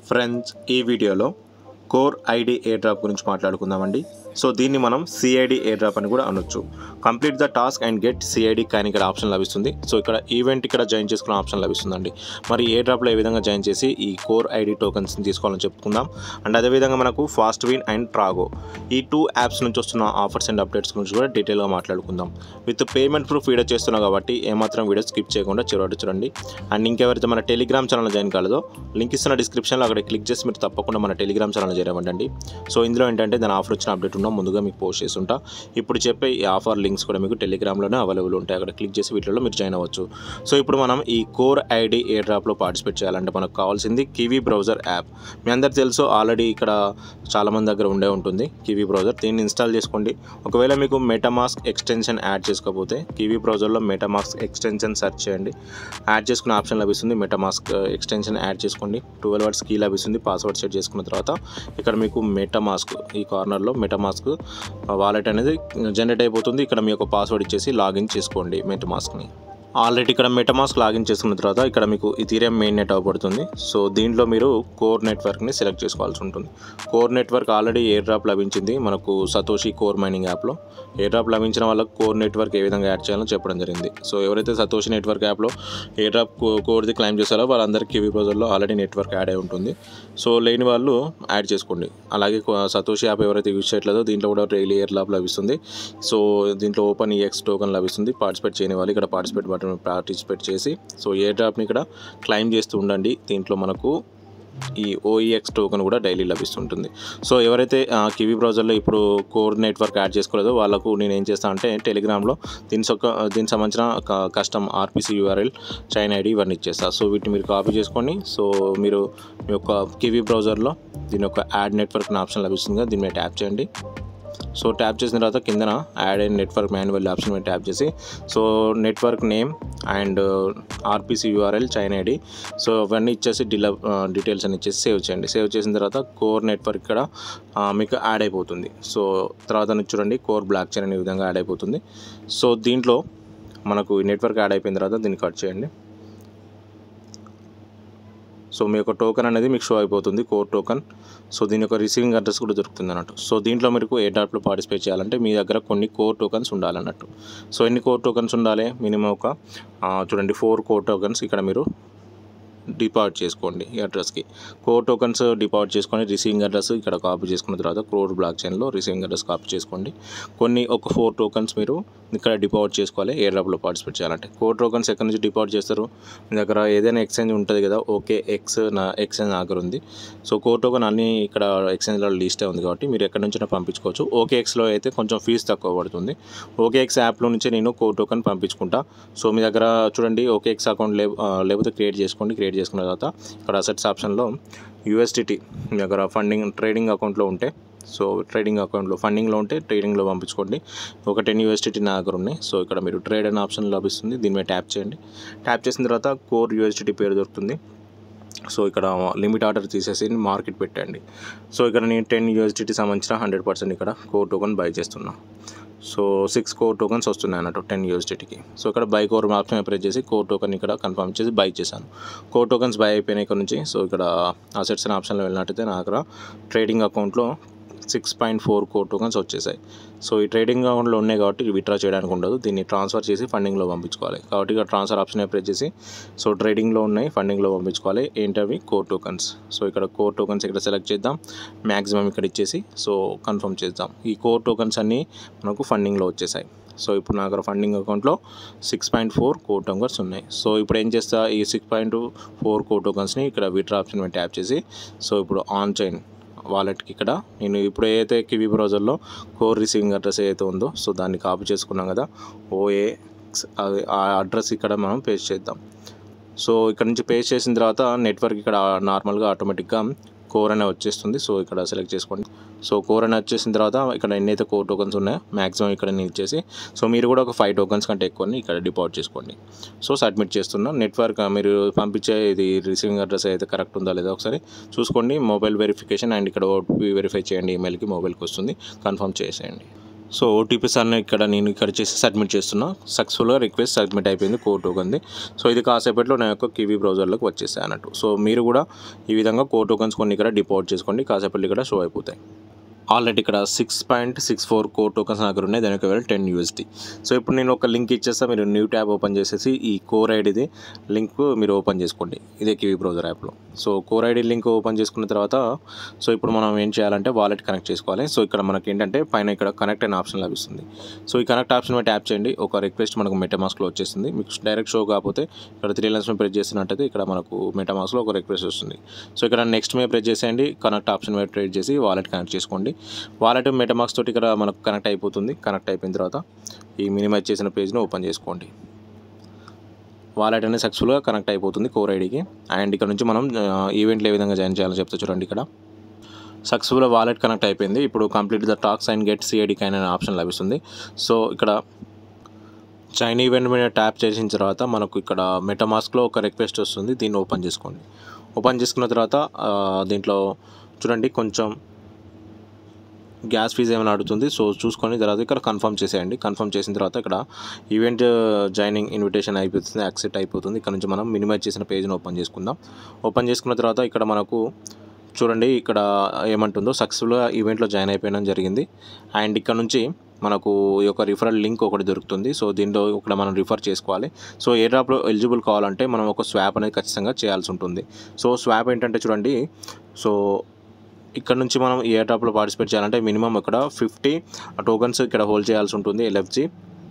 friends ఈ వీడియోలో core ID air drop గురించి మాట్లాడుకుందామండి సో దీన్ని మనం సిఐడి ఎయిర్ డ్రాప్ అని కూడా అనొచ్చు complete the task and get CID కానీ ఇక్కడ ఆప్షన్ లభిస్తుంది సో ఇక్కడ ఈవెంట్ ఇక్కడ జాయిన్ చేసుకునే ఆప్షన్ లభిస్తుందండి మరి ఎయిర్ డ్రాప్లో ఏ విధంగా జాయిన్ చేసి ఈ కోర్ ఐడి టోకన్స్ని తీసుకోవాలని చెప్పుకుందాం అండ్ అదేవిధంగా మనకు ఫాస్ట్ విన్ అండ్ ట్రాగో ఈ టూ యాప్స్ నుంచి వస్తున్న ఆఫర్స్ అండ్ అప్డేట్స్ గురించి కూడా డీటెయిల్గా మాట్లాడుకుందాం విత్ పేమెంట్ ప్రూఫ్ వీడియో చేస్తున్నాం కాబట్టి ఏమాత్రం వీడియో స్కిప్ చేయకుండా చివరి చూడండి అండ్ ఇంకెవరైతే మన టెలిగ్రామ్ ఛానల్ జాయిన్ కాలేదో లింక్ ఇస్తున్న డిస్క్రిప్షన్లో అక్కడ క్లిక్ చేసి మీరు తప్పకుండా మన టెలిగ్రామ్ ఛానల్ చేరవండి సో ఇందులో ఏంటంటే దాని ఆఫర్ వచ్చిన అప్డేట్ ఉన్నా ముందుగా మీకు పోస్ట్ చేసి ఉంటా ఇప్పుడు చెప్పే ఈ ఆఫర్ లింక్స్ కూడా మీకు టెలిగ్రామ్లోనే అవైలబుల్ ఉంటాయి అక్కడ క్లిక్ చేసి వీటిలో మీరు జాయిన్ అవ్వచ్చు సో ఇప్పుడు మనం ఈ కోర్ ఐడి ఎయిర్ డ్రాప్లో పార్టిసిపేట్ చేయాలంటే మనకు కావాల్సింది కివీ బ్రౌజర్ యాప్ మీ అందరికి తెలుసు ఆల్రెడీ ఇక్కడ చాలామంది దగ్గర ఉండే ఉంటుంది కివీ బ్రౌజర్ దీన్ని ఇన్స్టాల్ చేసుకోండి ఒకవేళ మీకు మెటామాస్క్ ఎక్స్టెన్షన్ యాడ్ చేసుకోకపోతే కివీ బ్రౌజర్లో మెటామాస్క్ ఎక్స్టెన్షన్ సెర్చ్ చేయండి యాడ్ చేసుకునే ఆప్షన్ లభిస్తుంది మెటామాస్క్ ఎక్స్టెన్షన్ యాడ్ చేసుకోండి ట్వెల్వ్ వర్డ్స్ కీ లభిస్తుంది పాస్వర్డ్ సెట్ చేసుకున్న తర్వాత ఇక్కడ మీకు మెటామాస్క్ ఈ కార్నర్లో మెటామాస్క్ వాలెట్ అనేది జనరేట్ అయిపోతుంది ఇక్కడ మీ యొక్క పాస్వర్డ్ ఇచ్చేసి లాగిన్ చేసుకోండి మెటామాస్క్ని ఆల్రెడీ ఇక్కడ మెటమాస్క్ లాగిన్ చేసుకున్న తర్వాత ఇక్కడ మీకు ఇథీరియం మెయిన్ నెట్ అవ్వబడుతుంది సో దీంట్లో మీరు కోర్ నెట్వర్క్ని సెలెక్ట్ చేసుకోవాల్సి ఉంటుంది core network already air drop లభించింది మనకు సతోషి కోర్ మైనింగ్ యాప్లో ఎయిర్ డ్రాప్ లభించిన వాళ్ళకి కోర్ నెట్వర్క్ ఏ విధంగా యాడ్ చేయాలో చెప్పడం జరిగింది సో ఎవరైతే సతోషి నెట్వర్క్ యాప్లో ఎయిర్ డ్రాప్ కోర్ది క్లైమ్ చేస్తారో వాళ్ళందరికీ కివీ బ్రౌజర్లో ఆల్రెడీ నెట్వర్క్ యాడ్ అయి ఉంటుంది సో లేని వాళ్ళు యాడ్ చేసుకోండి అలాగే సతోషి యాప్ ఎవరైతే యూజ్ చేయట్లేదో దీంట్లో కూడా డైలీ ఎయిర్ ల్యాబ్ లభిస్తుంది సో దీంట్లో ఓపెన్ ఈఎక్స్ టోకన్ లభిస్తుంది పార్టిసిపేట్ చేయని వాళ్ళు ఇక్కడ పార్టిసిపేట్ బటన్ పార్టిసిపేట్ చేసి సో ఏ డ్రాప్ని ఇక్కడ క్లైమ్ చేస్తూ ఉండండి దీంట్లో మనకు ఈ ఓఈఎక్స్ టోకెన్ కూడా డైలీ లభిస్తుంటుంది సో ఎవరైతే కివీ బ్రౌజర్లో ఇప్పుడు కోర్ నెట్వర్క్ యాడ్ చేసుకోలేదో వాళ్ళకు నేను ఏం చేస్తాను అంటే టెలిగ్రామ్లో దీని సొక్క దీనికి సంబంధించిన custom RPC URL chain ID ఇవన్నీ ఇచ్చేస్తా సో వీటిని మీరు కాపీ చేసుకోండి సో మీరు మీ యొక్క కివీ బ్రౌజర్లో దీని యొక్క యాడ్ నెట్వర్క్ ఆప్షన్ లభిస్తుంది కదా దీని మీద ట్యాప్ చేయండి సో ట్యాప్ చేసిన తర్వాత కిందన add and network manual option మీద ట్యాప్ చేసి so network name and RPC URL chain ID so అవన్నీ ఇచ్చేసి డిల డీటెయిల్స్ అని ఇచ్చేసి సేవ్ చేయండి సేవ్ చేసిన తర్వాత కోర్ నెట్వర్క్ ఇక్కడ మీకు యాడ్ అయిపోతుంది సో తర్వాత చూడండి కోర్ బ్లాక్ చైన్ అనే విధంగా యాడ్ అయిపోతుంది సో దీంట్లో మనకు నెట్వర్క్ యాడ్ అయిపోయిన తర్వాత దీన్ని కట్ చేయండి సో మీ యొక్క టోకెన్ అనేది మీకు షో అయిపోతుంది కోర్ టోకెన్ సో దీని యొక్క రిసీవింగ్ అడ్రస్ కూడా దొరుకుతుంది అన్నట్టు సో దీంట్లో మీకు ఏ డాట్లో పార్టిసిపేట్ చేయాలంటే మీ దగ్గర కొన్ని కోర్ టోకెన్స్ ఉండాలన్నట్టు సో ఎన్ని కోర్ టోకెన్స్ ఉండాలి మినిమం ఒక చూడండి ఫోర్ కోర్ టోకెన్స్ ఇక్కడ మీరు డిపాజిట్ చేసుకోండి ఈ అడ్రస్కి కోర్ టోకన్స్ డిపాజిట్ చేసుకొని రిసీవింగ్ అడ్రస్ ఇక్కడ కాపీ చేసుకున్న తర్వాత క్రోర్ బ్లాక్ చైన్లో రిసీవింగ్ అడ్రస్ కాపీ చేసుకోండి కొన్ని ఒక ఫోర్ టోకన్స్ మీరు ఇక్కడ డిపాజిట్ చేసుకోవాలి ఏ డ్రాప్లో పార్టిసిపేట్ చేయాలంటే కోర్ టోకన్స్ ఎక్కడి నుంచి డిపాజిట్ చేస్తారు మీ దగ్గర ఏదైనా ఎక్స్చేంజ్ ఉంటుంది కదా ఓకే ఎక్స్ నా ఎక్స్చేంజ్ నా దగ్గర ఉంది సో కోర్ టోకన్ అన్ని ఇక్కడ ఎక్స్చేంజ్లో లిస్టే ఉంది కాబట్టి మీరు ఎక్కడి నుంచి పంపించుకోవచ్చు ఓకే ఎక్స్లో అయితే కొంచెం ఫీజు తక్కువ పడుతుంది ఓకే ఎక్స్ యాప్లో నుంచి నేను కోర్ టోకన్ పంపించుకుంటా సో మీ దగ్గర చూడండి ఓకే ఎక్స్ అకౌంట్ లేకపోతే క్రియేట్ చేసుకోండి క్రియేట్ చేసుకున్న తర్వాత ఇక్కడ అసెట్స్ ఆప్షన్లో యూఎస్డిటీ మీ దగ్గర ఫండింగ్ ట్రేడింగ్ అకౌంట్లో ఉంటే సో ట్రేడింగ్ అకౌంట్లో ఫండింగ్లో ఉంటే ట్రేడింగ్లో పంపించుకోండి ఒక టెన్ యూఎస్డిటీ నా దగ్గర ఉన్నాయి సో ఇక్కడ మీరు ట్రేడ్ అనే ఆప్షన్ లభిస్తుంది దీని మీద ట్యాప్ చేయండి ట్యాప్ చేసిన తర్వాత కోర్ యూఎస్డిటీ పేరు దొరుకుతుంది సో ఇక్కడ లిమిట్ ఆర్డర్ తీసేసి మార్కెట్ పెట్టండి సో ఇక్కడ నేను టెన్ యూఎస్డిటీ సంబంధించిన హండ్రెడ్ పర్సెంట్ ఇక్కడ కోర్ టోకన్ బై చేస్తున్నా సో సిక్స్ కోర్ టోకన్స్ వస్తున్నాయి అన్నట్టు టెన్ యూఎస్డిటీకి సో ఇక్కడ బై కోర్ ఆప్షన్ ప్రెస్ చేసి కోర్ టోకన్ ఇక్కడ కన్ఫర్మ్ చేసి బై చేశాను కోర్ టోకన్స్ బై అయిపోయినాయి ఇక్కడ నుంచి సో ఇక్కడ అసెట్స్ అనే ఆప్షన్లో వెళ్ళినట్టయితే నా దగ్గర ట్రేడింగ్ అకౌంట్లో six point four core tokens వచ్చేసాయి సో ఈ ట్రేడింగ్ అకౌంట్లో ఉన్నాయి కాబట్టి విత్డ్రా చేయడానికి ఉండదు దీన్ని ట్రాన్స్ఫర్ చేసి ఫండింగ్లో పంపించుకోవాలి కాబట్టి ఇక్కడ ట్రాన్స్ఫర్ ఆప్షన్ ప్రెస్ చేసి సో ట్రేడింగ్లో ఉన్నాయి ఫండింగ్లో పంపించుకోవాలి ఏంటవి కోర్ టోకన్స్ సో ఇక్కడ కోర్ టోకన్స్ ఇక్కడ సెలెక్ట్ చేద్దాం మ్యాక్సిమం ఇక్కడ ఇచ్చేసి సో కన్ఫర్మ్ చేద్దాం ఈ కోర్ టోకన్స్ అన్నీ మనకు ఫండింగ్లో వచ్చేసాయి సో ఇప్పుడు నా దగ్గర ఫండింగ్ అకౌంట్లో six point four core tokens ఉన్నాయి సో ఇప్పుడు ఏం చేస్తా ఈ సిక్స్ పాయింట్ ఫోర్ కోర్ టోకన్స్ని ఇక్కడ విత్డ్రా ఆప్షన్ మీద ట్యాప్ చేసి సో ఇప్పుడు ఆన్ చైన్ వాలెట్కి ఇక్కడ నేను ఇప్పుడు ఏదైతే కివీ బ్రౌజర్లో కోర్ రిసీవింగ్ అడ్రస్ ఏదైతే ఉందో సో దాన్ని కాపీ చేసుకున్నాం కదా ఓఏ అది ఆ అడ్రస్ ఇక్కడ మనం పేస్ట్ చేద్దాం సో ఇక్కడ నుంచి పేస్ట్ చేసిన తర్వాత నెట్వర్క్ ఇక్కడ నార్మల్గా ఆటోమేటిక్గా కోర్ అనే వచ్చేస్తుంది సో ఇక్కడ సెలెక్ట్ చేసుకోండి సో కోర్ అని వచ్చేసిన తర్వాత ఇక్కడ ఎన్నైతే కోర్ టోకన్స్ ఉన్నాయో మాక్సిమం ఇక్కడ నేను ఇచ్చేసి సో మీరు కూడా ఒక ఫైవ్ టోకన్స్ కంటే ఎక్కువ ఇక్కడ డిపాజిట్ చేసుకోండి సో సబ్మిట్ చేస్తున్నా నెట్వర్క్ మీరు పంపించే ఇది రిసీవింగ్ అడ్రస్ అయితే కరెక్ట్ ఉందా లేదా ఒకసారి చూసుకోండి మొబైల్ వెరిఫికేషన్ అండ్ ఇక్కడ ఓటీపీ వెరిఫై చేయండి ఈమెయిల్కి మొబైల్కి వస్తుంది కన్ఫర్మ్ చేసేయండి సో ఓటీపీస్ అన్న ఇక్కడ నేను ఇక్కడ చేసి సబ్మిట్ చేస్తున్నా సక్సెస్ఫుల్గా రిక్వెస్ట్ సబ్మిట్ అయిపోయింది కోడ్ టోకన్ది సో ఇది కాసేపట్లో నా యొక్క కివీ బ్రౌజర్లోకి వచ్చేసాయి అన్నట్టు సో మీరు కూడా ఈ విధంగా కోడ్ టోకన్స్ కొన్ని ఇక్కడ డిపాజిట్ చేసుకోండి కాసేపట్లో ఇక్కడ షో అయిపోతాయి ఆల్రెడీ ఇక్కడ six point six four core tokens నా దగ్గర ఉన్నాయి దాని యొక్క టెన్ యూఎస్టీ సో ఇప్పుడు నేను ఒక లింక్ ఇచ్చేస్తా మీరు న్యూ ట్యాబ్ ఓపెన్ చేసేసి ఈ కోర్ ఐడిది లింక్ మీరు ఓపెన్ చేసుకోండి ఇదే కివీ బ్రౌజర్ యాప్లో so core ID link open చేసుకున్న తర్వాత సో ఇప్పుడు మనం ఏం చేయాలంటే వాలెట్ కనెక్ట్ చేసుకోవాలి సో ఇక్కడ మనకి ఏంటంటే పైన ఇక్కడ కనెక్ట్ అనే ఆప్షన్ లభిస్తుంది సో ఈ కనెక్ట్ ఆప్షన్ మీద ట్యాప్ చేయండి ఒక రిక్వెస్ట్ మనకు మెటామాస్క్లో వచ్చేస్తుంది మీకు డైరెక్ట్ షో కాకపోతే ఇక్కడ త్రీ లైన్స్ మీద ప్రెస్ చేసినట్టయితే ఇక్కడ మనకు మెటామాస్క్లో ఒక రిక్వెస్ట్ వస్తుంది సో ఇక్కడ నెక్స్ట్ మీద ప్రెస్ చేసేయండి కనెక్ట్ ఆప్షన్ మీద ప్రెస్ చేసి వాలెట్ కనెక్ట్ చేసుకోండి వాలెట్ మెటామాక్స్ తోటి ఇక్కడ మనకు కనెక్ట్ అయిపోతుంది కనెక్ట్ అయిపోయిన తర్వాత ఈ మినిమైజ్ చేసిన పేజ్ని ఓపెన్ చేసుకోండి వాలెట్ అనేది సక్సెస్ఫుల్గా కనెక్ట్ అయిపోతుంది కోర్ ఐడికి అండ్ ఇక్కడ నుంచి మనం ఈవెంట్లు ఏ విధంగా జాయిన్ చేయాలో చెప్తా చూడండి ఇక్కడ సక్సెస్ఫుల్గా వాలెట్ కనెక్ట్ అయిపోయింది ఇప్పుడు complete the tasks and get CID coin అనే ఆప్షన్ లభిస్తుంది సో ఇక్కడ చైన్ ఈవెంట్ మీద ట్యాప్ చేసిన తర్వాత మనకు ఇక్కడ మెటామాస్క్లో ఒక రిక్వెస్ట్ వస్తుంది దీన్ని ఓపెన్ చేసుకోండి ఓపెన్ చేసుకున్న తర్వాత ఆ, దీంట్లో చూడండి కొంచెం గ్యాస్ ఫీజు ఏమైనా అడుగుతుంది సో చూసుకొని తర్వాత ఇక్కడ కన్ఫర్మ్ చేసేయండి కన్ఫర్మ్ చేసిన తర్వాత ఇక్కడ ఈవెంట్ జాయినింగ్ ఇన్విటేషన్ అయిపోతుంది యాక్సెప్ట్ అయిపోతుంది ఇక్కడ నుంచి మనం మినిమైజ్ చేసిన పేజ్ని ఓపెన్ చేసుకుందాం ఓపెన్ చేసుకున్న తర్వాత ఇక్కడ మనకు చూడండి ఇక్కడ ఏమంటుందో సక్సెస్ఫుల్గా ఈవెంట్లో జాయిన్ అయిపోయడం జరిగింది అండ్ ఇక్కడ నుంచి మనకు ఈ యొక్క రిఫరల్ లింక్ ఒకటి దొరుకుతుంది సో దీంట్లో ఇక్కడ మనం రిఫర్ చేసుకోవాలి సో ఏ డ్రాప్లో ఎలిజిబుల్ కావాలంటే మనం ఒక స్వాప్ అనేది ఖచ్చితంగా చేయాల్సి ఉంటుంది సో స్వాప్ ఏంటంటే చూడండి సో ఇక్కడ నుంచి మనం ఏ డ్రాప్లో పార్టిసిపేట్ చేయాలంటే మినిమం ఇక్కడ ఫిఫ్టీ టోకన్స్ ఇక్కడ హోల్డ్ చేయాల్సి ఉంటుంది ఎల్ఎఫ్జి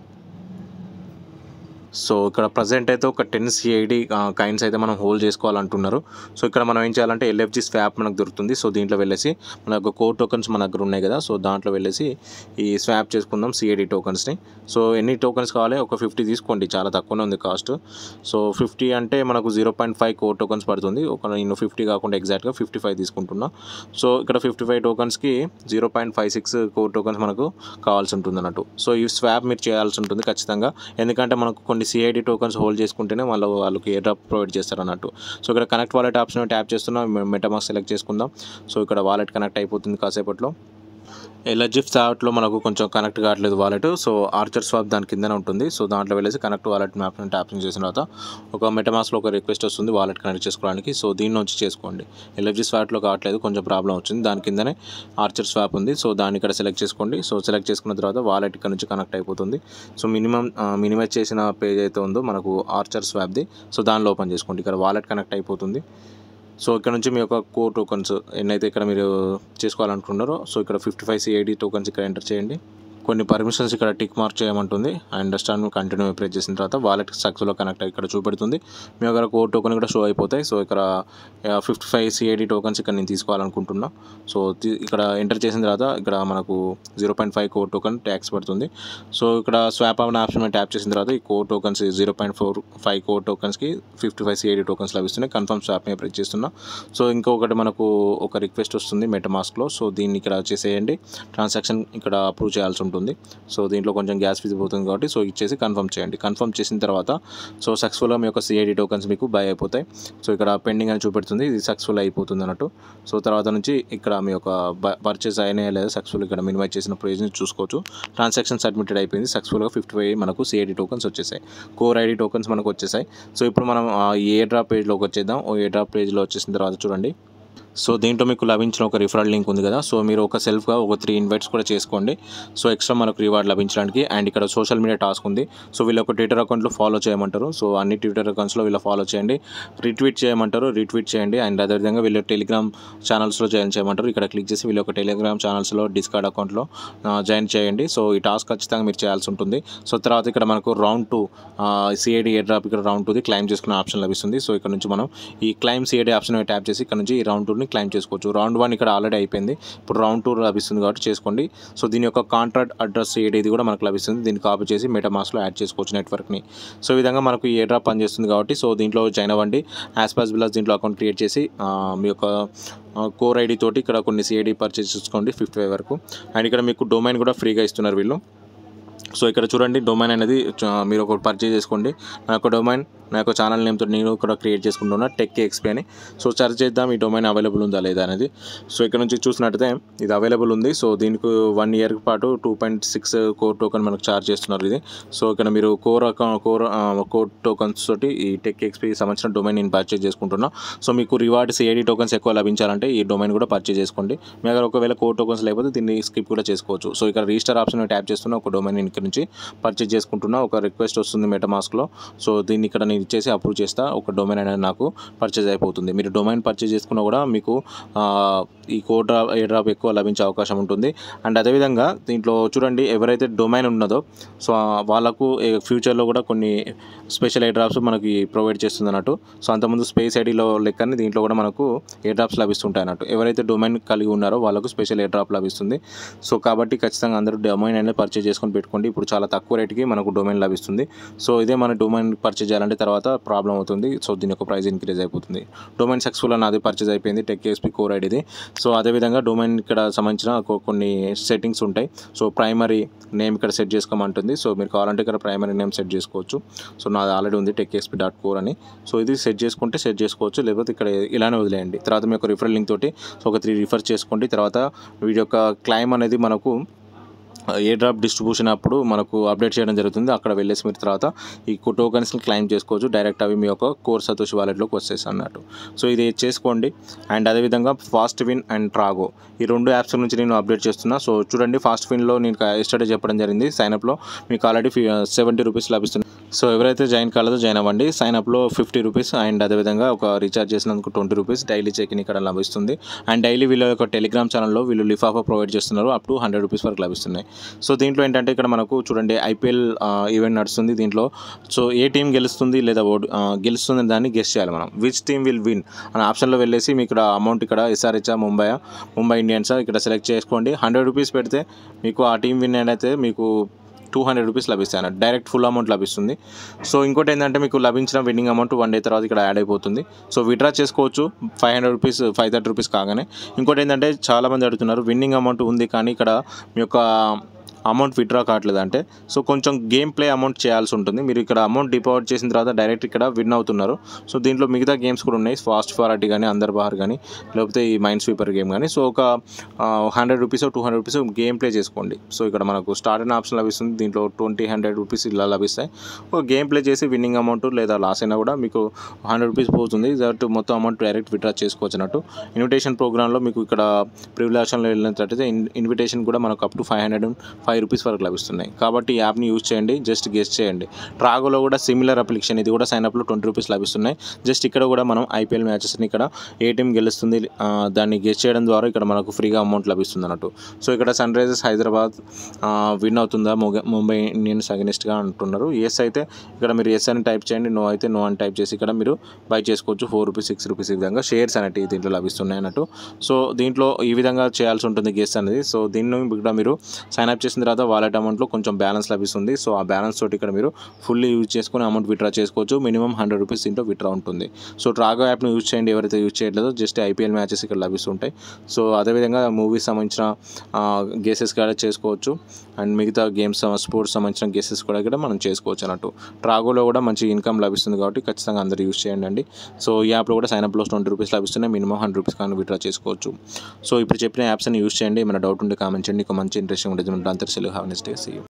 సో ఇక్కడ ప్రజెంట్ అయితే ఒక టెన్ సిఐడి కైన్స్ అయితే మనం హోల్డ్ చేసుకోవాలంటున్నారు సో ఇక్కడ మనం ఏం చేయాలంటే ఎల్ఎఫ్జి స్వాప్ మనకు దొరుకుతుంది సో దీంట్లో వెళ్ళేసి మన యొక్క కోడ్ టోకన్స్ మన దగ్గర ఉన్నాయి కదా సో దాంట్లో వెళ్ళేసి ఈ స్వాప్ చేసుకుందాం సిఐడి టోకన్స్ని సో ఎన్ని టోకన్స్ కావాలి ఒక ఫిఫ్టీ తీసుకోండి చాలా తక్కువనే ఉంది కాస్ట్ సో ఫిఫ్టీ అంటే మనకు zero point five core tokens పడుతుంది ఒక నేను ఫిఫ్టీ కాకుండా ఎగ్జాక్ట్గా ఫిఫ్టీ ఫైవ్ తీసుకుంటున్నా సో ఇక్కడ ఫిఫ్టీ ఫైవ్ టోకన్స్కి zero point five six core tokens మనకు కావాల్సి ఉంటుంది అన్నట్టు సో ఈ స్వాప్ మీరు చేయాల్సి ఉంటుంది ఖచ్చితంగా ఎందుకంటే మనకు కొన్ని సిఐడి టోకన్స్ హోల్డ్ చేసుకుంటేనే వాళ్ళు వాళ్ళకి ఏ డ్రాప్ ప్రొవైడ్ చేస్తారు అన్నట్టు సో ఇక్కడ కనెక్ట్ వాలెట్ ఆప్షన్ ట్యాప్ చేస్తున్నాం మెటామాక్స్ సెలెక్ట్ చేసుకుందాం సో ఇక్కడ వాలెట్ కనెక్ట్ అయిపోతుంది కాసేపట్లో ఎలర్జిఫ్ స్వాప్లో మనకు కొంచెం కనెక్ట్ కావట్లేదు వాలెట్ సో ఆర్చర్ స్వాప్ దాని కిందనే ఉంటుంది సో దాంట్లో వెళ్ళేసి కనెక్ట్ వాలెట్ మ్యాప్ ట్యాపింగ్ చేసిన తర్వాత ఒక మెటమాస్లో ఒక రిక్వెస్ట్ వస్తుంది వాలెట్ కనెక్ట్ చేసుకోవడానికి సో దీని నుంచి చేసుకోండి ఎలర్జీ స్వాప్లో కావట్లేదు కొంచెం ప్రాబ్లం వచ్చింది దాని కిందనే ఆర్చర్ స్వాప్ ఉంది సో దాన్ని ఇక్కడ సెలెక్ట్ చేసుకోండి సో సెలెక్ట్ చేసుకున్న తర్వాత వాలెట్ ఇక్కడ నుంచి కనెక్ట్ అయిపోతుంది సో మినిమం మినిమైజ్ చేసిన పేజ్ అయితే ఉందో మనకు ఆర్చర్ స్వాప్ది సో దానిలో ఓపెన్ చేసుకోండి ఇక్కడ వాలెట్ కనెక్ట్ అయిపోతుంది సో ఇక్కడ నుంచి మీ యొక్క కోర్ టోకన్స్ ఎన్నైతే ఇక్కడ మీరు చేసుకోవాలనుకుంటున్నారో సో ఇక్కడ ఫిఫ్టీ ఫైవ్ సిఐడి టోకన్స్ ఇక్కడ ఎంటర్ చేయండి కొన్ని పర్మిషన్స్ ఇక్కడ టిక్ మార్క్ చేయమంటుంది అండర్స్టాండ్ కంటిన్యూ ప్రెస్ చేసిన తర్వాత వాలెట్ సక్సెస్లో కనెక్ట్ అయ్యి ఇక్కడ చూపెడుతుంది మీ దగ్గర కోడ్ టోకెన్ కూడా షో అయిపోతాయి సో ఇక్కడ ఫిఫ్టీ ఫైవ్ సిఐడి టోకన్స్ ఇక్కడ నేను తీసుకోవాలనుకుంటున్నా సో తీ- ఇక్కడ ఎంటర్ చేసిన తర్వాత ఇక్కడ మనకు zero point five code token tax పడుతుంది సో ఇక్కడ స్వాప్ అనే ఆప్షన్ మీద ట్యాప్ చేసిన తర్వాత ఈ code tokens zero point four five code టోకన్స్కి ఫిఫ్టీ ఫైవ్ సిఐడి టోకన్స్ లభిస్తున్నాయి కన్ఫర్మ్ స్వాప్ మీద ప్రెస్ చేస్తున్నా సో ఇంకొకటి మనకు ఒక రిక్వెస్ట్ వస్తుంది మెటమాస్క్లో సో దీన్ని ఇక్కడ చేసేయండి ట్రాన్సాక్షన్ ఇక్కడ అప్రూవ్ చేయాల్సి ఉంటుంది సో దీంట్లో కొంచెం గ్యాస్ ఫీజు పోతుంది కాబట్టి సో ఇచ్చేసి కన్ఫర్మ్ చేయండి కన్ఫర్మ్ చేసిన తర్వాత సో సక్సెస్ఫుల్గా మీ యొక్క సిఐడి టోకన్స్ మీకు బై అయిపోతాయి సో ఇక్కడ పెండింగ్ అని చూపెడుతుంది ఇది సక్సెస్ఫుల్ అయిపోతుంది అన్నట్టు సో తర్వాత నుంచి ఇక్కడ మీ యొక్క పర్చేస్ అయినా లేదా సక్సెస్ఫుల్ ఇక్కడ మినిమైజ్ చేసిన ప్రైజ్ని చూసుకోవచ్చు ట్రాన్సాక్షన్ సబ్మిటెడ్ అయిపోయింది సక్సెస్ఫుల్గా ఫిఫ్టీ ఫైవ్ మనకు సిఐడి టోకన్స్ వచ్చేసాయి కోర్ ఐడి టోకన్స్ మనకు వచ్చేసాయి సో ఇప్పుడు మనం ఆ ఏ డ్రాప్ పేజ్లోకి వచ్చేద్దాం ఓ ఏ డ్రాప్ పేజ్లో వచ్చేసిన తర్వాత చూడండి సో దీంట్లో మీకు లభించిన ఒక రిఫరల్ లింక్ ఉంది కదా సో మీరు ఒక సెల్ఫ్గా ఒక త్రీ ఇన్వైట్స్ కూడా చేసుకోండి సో ఎక్స్ట్రా మనకు రివార్డ్ లభించడానికి అండ్ ఇక్కడ సోషల్ మీడియా టాస్క్ ఉంది సో వీళ్ళ ఒక ట్విట్టర్ అకౌంట్లో ఫాలో చేయమంటారు సో అన్ని ట్విట్టర్ అకౌంట్స్లో వీళ్ళ ఫాలో చేయండి రీట్వీట్ చేయమంటారు రీట్వీట్ చేయండి అండ్ అదేవిధంగా వీళ్ళ టెలిగ్రామ్ ఛానల్స్లో జాయిన్ చేయమంటారు ఇక్కడ క్లిక్ చేసి వీళ్ళ ఒక టెలిగ్రామ్ ఛానల్స్లో డిస్కార్డ్ అకౌంట్లో జాయిన్ చేయండి సో ఈ టాస్క్ ఖచ్చితంగా మీరు చేయాల్సి ఉంటుంది సో తర్వాత ఇక్కడ మనకు round two CID air drop ఇక్కడ రౌండ్ టూది క్లైమ్ చేసుకునే ఆప్షన్ లభిస్తుంది సో ఇక్కడ నుంచి మనం ఈ క్లైమ్ సిఐడి ఆప్షన్ మీద ట్యాప్ చేసి ఇక్కడ నుంచి ఈ రౌండ్ టూని క్లైమ్ చేసుకోవచ్చు రౌండ్ వన్ ఇక్కడ ఆల్రెడీ అయిపోయింది ఇప్పుడు రౌండ్ టూ లభిస్తుంది కాబట్టి చేసుకోండి సో దీని యొక్క కాంట్రాక్ట్ అడ్రస్ సిఐడి కూడా మనకు లభిస్తుంది దీన్ని కాపీ చేసి మెటామాస్లో యాడ్ చేసుకోవచ్చు నెట్వర్క్ని సో ఈ విధంగా మనకు ఏ డ్రాప్ పనిచేస్తుంది కాబట్టి సో దీంట్లో జాయిన్ అవ్వండి యాజ్ పాసిబుల్ దీంట్లో అకౌంట్ క్రియేట్ చేసి ఆ, మీ యొక్క కోర్ ఐడి తోటి ఇక్కడ కొన్ని సిఐడి పర్చేస్ చేసుకోండి ఫిఫ్టీ ఫైవ్ వరకు అండ్ ఇక్కడ మీకు డొమైన్ కూడా ఫ్రీగా ఇస్తున్నారు వీళ్ళు సో ఇక్కడ చూడండి డొమైన్ అనేది చ- మీరు ఒకటి పర్చేజ్ చేసుకోండి నా యొక్క డొమైన్ నా యొక్క ఛానల్ నేమ్తో నేను కూడా క్రియేట్ చేసుకుంటున్నా టెక్ ఎక్స్పీ అని సో సెర్చ్ చేద్దాం ఈ డొమైన్ అవైలబుల్ ఉందా లేదా అనేది సో ఇక్కడ నుంచి చూసినట్టయితే ఇది అవైలబుల్ ఉంది సో దీనికి వన్ ఇయర్ పాటు two point six core token మనకు చార్జ్ చేస్తున్నారు ఇది సో ఇక్కడ మీరు core account core core tokens తోటి ఈ టెక్ ఎక్స్పీ సంబంధించిన డొమైన్ నేను పర్చేజ్ చేసుకుంటున్నా సో మీకు రివార్డ్ సిఐడి టోకన్స్ ఎక్కువ లభించాలంటే ఈ డొమైన్ కూడా పర్చేజ్ చేసుకోండి మీ దగ్గర ఒకవేళ కోర్ టోకన్స్ లేకపోతే దీన్ని స్కిప్ కూడా చేసుకోవచ్చు సో ఇక్కడ రిజిస్టర్ ఆప్షన్ ట్యాప్ చేస్తున్నా ఒక డొమైన్ నేను ఇక్కడ నుంచి పర్చేజ్ చేసుకుంటున్నా ఒక రిక్వెస్ట్ వస్తుంది మెటమాస్క్లో సో దీన్ని ఇక్కడ నేను ఇచ్చేసి అప్రూవ్ చేస్తా ఒక డొమైన్ అనేది నాకు పర్చేజ్ అయిపోతుంది మీరు డొమైన్ పర్చేజ్ చేసుకున్నా కూడా మీకు ఆ, ఈ కోడ్ డ్రాప్ ఏ డ్రాప్ ఎక్కువ లభించే అవకాశం ఉంటుంది అండ్ అదేవిధంగా దీంట్లో చూడండి ఎవరైతే డొమైన్ ఉన్నదో సో ఆ వాళ్ళకు ఏ- ఫ్యూచర్లో కూడా కొన్ని స్పెషల్ ఏ డ్రాప్స్ మనకి ప్రొవైడ్ చేస్తుంది అన్నట్టు సో అంతకుముందు స్పేస్ ఐడిలో లెక్కని దీంట్లో కూడా మనకు ఏ డ్రాప్స్ లభిస్తుంటాయి అన్నట్టు ఎవరైతే డొమైన్ కలిగి ఉన్నారో వాళ్ళకు స్పెషల్ ఏ డ్రాప్ లభిస్తుంది సో కాబట్టి ఖచ్చితంగా అందరూ డొమైన్ అనేది పర్చేజ్ చేసుకొని పెట్టుకోండి ఇప్పుడు చాలా తక్కువ రేటుకి మనకు డొమైన్ లభిస్తుంది సో ఇదే మన డొమైన్ పర్చేజ్ చేయాలంటే తర్వాత ప్రాబ్లం అవుతుంది సో దీని యొక్క ప్రైస్ ఇంక్రీజ్ అయిపోతుంది డొమైన్ సక్సెస్ఫుల్ నాది పర్చేజ్ అయిపోయింది టెక్ ఎస్పీ కోర్ ఐడిది సో అదేవిధంగా డొమైన్ ఇక్కడ సంబంధించిన కొ- కొన్ని సెట్టింగ్స్ ఉంటాయి సో ప్రైమరీ నేమ్ ఇక్కడ సెట్ చేసుకోమంటుంది సో మీరు కావాలంటే ఇక్కడ ప్రైమరీ నేమ్ సెట్ చేసుకోవచ్చు సో నాది ఆల్రెడీ ఉంది టెక్ ఎస్పీ డాట్ కోర్ అని సో ఇది సెట్ చేసుకుంటే సెట్ చేసుకోవచ్చు లేకపోతే ఇక్కడ ఇలానే వదిలేయండి తర్వాత మీ యొక్క రిఫరల్ లింక్ తోటి సో ఒక త్రీ రిఫర్ చేసుకోండి తర్వాత వీడి యొక్క క్లైమ్ అనేది మనకు ఏ డ్రాప్ డిస్ట్రిబ్యూషన్ అప్పుడు మనకు అప్డేట్ చేయడం జరుగుతుంది అక్కడ వెళ్ళేసి మీరు తర్వాత ఈ టోకన్స్ని క్లైమ్ చేసుకోవచ్చు డైరెక్ట్ అవి మీ యొక్క కోర్ సతోష్ వాలెట్లోకి వచ్చేసి అన్నట్టు సో ఇది చేసుకోండి అండ్ అదేవిధంగా ఫాస్ట్ విన్ అండ్ ట్రాగో ఈ రెండు యాప్స్ నుంచి నేను అప్డేట్ చేస్తున్నా సో చూడండి ఫాస్ట్ విన్లో నేను ఎస్టర్డే చెప్పడం జరిగింది సైన్అప్లో మీకు ఆల్రెడీ సెవెంటీ రూపీస్ లభిస్తుంది సో ఎవరైతే జాయిన్ కాలేదో జాయిన్ అవ్వండి సైన్అప్లో ఫిఫ్టీ రూపీస్ అండ్ అదేవిధంగా ఒక రీఛార్జ్ చేసినందుకు ట్వంటీ రూపీస్ డైలీ చెక్ ఇక్కడ లభిస్తుంది అండ్ డైలీ వీళ్ళ యొక్క టెలిగ్రామ్ ఛానల్లో వీళ్ళు లిఫాఫా ప్రొవైడ్ చేస్తున్నారు అప్ టు హండ్రెడ్ రూపీస్ వరకు లభిస్తున్నాయి సో దీంట్లో ఏంటంటే ఇక్కడ మనకు చూడండి ఐపీఎల్ ఈవెంట్ నడుస్తుంది దీంట్లో సో ఏ టీం గెలుస్తుంది లేదా ఓడి ఆ, గెలుస్తుంది అని దాన్ని గెస్ట్ చేయాలి మనం విచ్ టీమ్ విల్ విన్ అనే ఆప్షన్లో వెళ్ళేసి మీకు ఇక్కడ అమౌంట్ ఇక్కడ ఎస్ఆర్హెచ్ఆ ముంబై ముంబై ఇండియన్సా ఇక్కడ సెలెక్ట్ చేసుకోండి హండ్రెడ్ రూపీస్ పెడితే మీకు ఆ టీం విన్ అయితే మీకు టూ హండ్రెడ్ రూపీస్ లభిస్తాయి అన్నట్టు డైరెక్ట్ ఫుల్ అమౌంట్ లభిస్తుంది సో ఇంకోటి ఏంటంటే మీకు లభించిన విన్నింగ్ అమౌంట్ వన్ డే తర్వాత ఇక్కడ యాడ్ అయిపోతుంది సో విడ్రా చేసుకోవచ్చు five hundred rupees five thirty rupees కాగానే ఇంకోటి ఏంటంటే చాలామంది అడుగుతున్నారు విన్నింగ్ అమౌంట్ ఉంది కానీ ఇక్కడ మీ యొక్క అమౌంట్ విత్డ్రా కావట్లేదు అంటే సో కొంచెం గేమ్ ప్లే అమౌంట్ చేయాల్సి ఉంటుంది మీరు ఇక్కడ అమౌంట్ డిపాజిట్ చేసిన తర్వాత డైరెక్ట్ ఇక్కడ విన్ అవుతున్నారు సో దీంట్లో మిగతా గేమ్స్ కూడా ఉన్నాయి ఫాస్ట్ ఫార్టీ కానీ అందర్ బహార్ కానీ లేకపోతే ఈ మైండ్ స్వీపర్ గేమ్ కానీ సో ఒక hundred rupees two hundred rupees game play చేసుకోండి సో ఇక్కడ మనకు స్టార్ట్ అయిన ఆప్షన్ లభిస్తుంది దీంట్లో ట్వంటీ హండ్రెడ్ రూపీస్ ఇలా లభిస్తాయి ఒక గేమ్ ప్లే చేసి విన్నింగ్ అమౌంట్ లేదా లాస్ అయినా కూడా మీకు హండ్రెడ్ రూపీస్ పోతుంది దట్ మొత్తం అమౌంట్ డైరెక్ట్ విత్డ్రా చేసుకోవచ్చు అన్నట్టు ఇన్విటేషన్ ప్రోగ్రామ్లో మీకు ఇక్కడ ప్రివిలేషన్లో వెళ్ళినట్లయితే ఇన్ ఇన్విటేషన్ కూడా మనకు up to five hundred five rupees వరకు లభిస్తున్నాయి కాబట్టి ఈ యాప్ని యూజ్ చేయండి జస్ట్ గెస్ట్ చేయండి ట్రాగోలో కూడా సిమిలర్ అప్లికేషన్ ఇది కూడా సైన్ అప్లో ట్వంటీ రూపీస్ లభిస్తున్నాయి జస్ట్ ఇక్కడ కూడా మనం ఐపీఎల్ మ్యాచెస్ని ఇక్కడ ఏ టీం గెలుస్తుంది ఆ, దాన్ని గెస్ట్ చేయడం ద్వారా ఇక్కడ మనకు ఫ్రీగా అమౌంట్ లభిస్తుంది అన్నట్టు సో ఇక్కడ సన్ రైజర్స్ హైదరాబాద్ విన్ అవుతుందా మొగ ముంబై ఇండియన్స్ అగెనిస్ట్గా అంటున్నారు ఎస్ అయితే ఇక్కడ మీరు ఎస్ అని టైప్ చేయండి నో అయితే నో అని టైప్ చేసి ఇక్కడ మీరు బై చేసుకోవచ్చు ఫోర్ రూపీస్ సిక్స్ రూపీస్ ఈ విధంగా షేర్స్ అనేవి దీంట్లో లభిస్తున్నాయి అన్నట్టు సో దీంట్లో ఈ విధంగా చేయాల్సి ఉంటుంది గెస్ట్ అనేది సో దీన్ని ఇక్కడ మీరు సైన్ అప్ చేసిన తర్వాత వాలెట్ అమౌంట్లో కొంచెం బ్యాలెన్స్ లభిస్తుంది సో ఆ బ్యాలెన్స్ తోటి ఇక్కడ మీరు ఫుల్లీ యూజ్ చేసుకుని అమౌంట్ విత్డ్రా చేసుకోవచ్చు మినిమం హండ్రెడ్ రూపీస్ దీంట్లో విత్డ్రా ఉంటుంది సో ట్రాగో యాప్ను యూజ్ చేయండి ఎవరైతే యూజ్ చేయట్లేదో జస్ట్ ఐపీఎల్ మ్యాచెస్ ఇక్కడ లభిస్తుంటాయి సో అదేవిధంగా మూవీస్ సంబంధించిన గేసెస్ కూడా చేసుకోవచ్చు అండ్ మిగతా గేమ్స్ స్పోర్ట్స్ సంబంధించిన గేసెస్ కూడా ఇక్కడ మనం చేసుకోవచ్చు అన్నట్టు ట్రాగోలో కూడా మంచి ఇన్కమ్ లభిస్తుంది కాబట్టి ఖచ్చితంగా అందరూ యూజ్ చేయండి అండి సో ఈ యాప్లో కూడా సైన్ అప్లో ట్వంటీ రూపీస్ లభిస్తున్నాయి మినిమం హండ్రెడ్ రూపీస్ కానీ విత్డ్రా చేసుకోవచ్చు సో ఇప్పుడు చెప్పిన యాప్స్ని యూజ్ చేయండి ఏమైనా డౌట్ ఉంటే కామెంట్ చేయండి ఒక మంచి ఇంట్రెస్టింగ్ ఉంటుంది అంతా సెలవు హ్యావ్ నెక్స్ట్ డే సీ